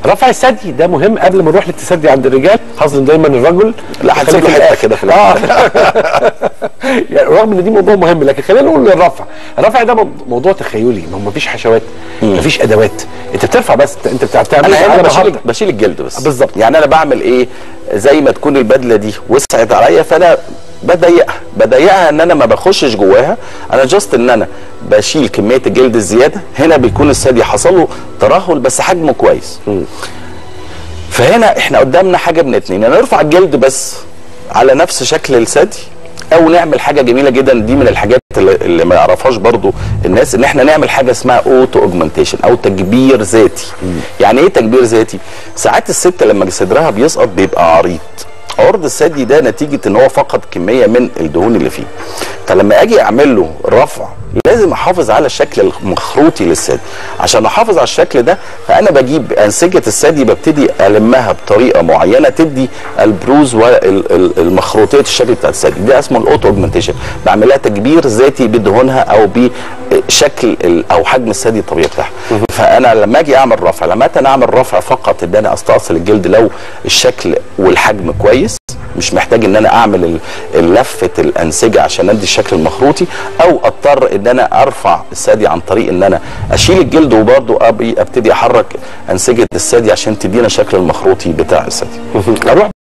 رفع الثدي ده مهم قبل ما نروح للتثدي عند الرجال حظ دايما الرجل لا هتسيب له خليه في حته الآخر. كده في اه الآخر. يعني رغم ان دي موضوع مهم لكن خلينا نقول الرفع الرفع ده مو- موضوع تخيلي ما هو مفيش حشوات مفيش ادوات انت بترفع بس انت بتاع- بتعمل انا هنا على بشيل مهارتك بشيل الجلد بس بالظبط. يعني انا بعمل ايه زي ما تكون البدله دي وسعت عليا فانا بضيقها بضيقها ان انا ما بخشش جواها انا جاست ان انا بشيل كميه الجلد الزياده هنا بيكون الثدي حصل له ترهل بس حجمه كويس فهنا احنا قدامنا حاجه من اتنين يا نرفع الجلد بس على نفس شكل الثدي او نعمل حاجه جميله جدا دي من الحاجات اللي, اللي ما يعرفهاش برضو الناس ان احنا نعمل حاجه اسمها اوتو اوجمنتيشن او تكبير ذاتي يعني ايه تكبير ذاتي ساعات الست لما صدرها بيسقط بيبقى عريض عرض الثدي ده نتيجه ان هو فقد كميه من الدهون اللي فيه فلما اجي اعمل له رفع لازم احافظ على الشكل المخروطي للثدي عشان احافظ على الشكل ده فانا بجيب انسجه الثدي ببتدي المها بطريقه معينه تدي البروز والمخروطيه الشكل بتاع الثدي ده اسمه الاوتو اوجمنتيشن بعملها تكبير ذاتي بدهونها او بشكل ال- او حجم الثدي الطبيعي بتاعها فانا لما اجي اعمل رفع لما انا اعمل رفع فقط ان انا استأصل الجلد لو الشكل والحجم كويس مش محتاج ان انا اعمل ال- لفه الانسجه عشان ادي الشكل المخروطي او اضطر ان انا ارفع الثدي عن طريق ان انا اشيل الجلد وبرضه ابي ابتدي احرك انسجه الثدي عشان تدينا الشكل المخروطي بتاع الثدي اروح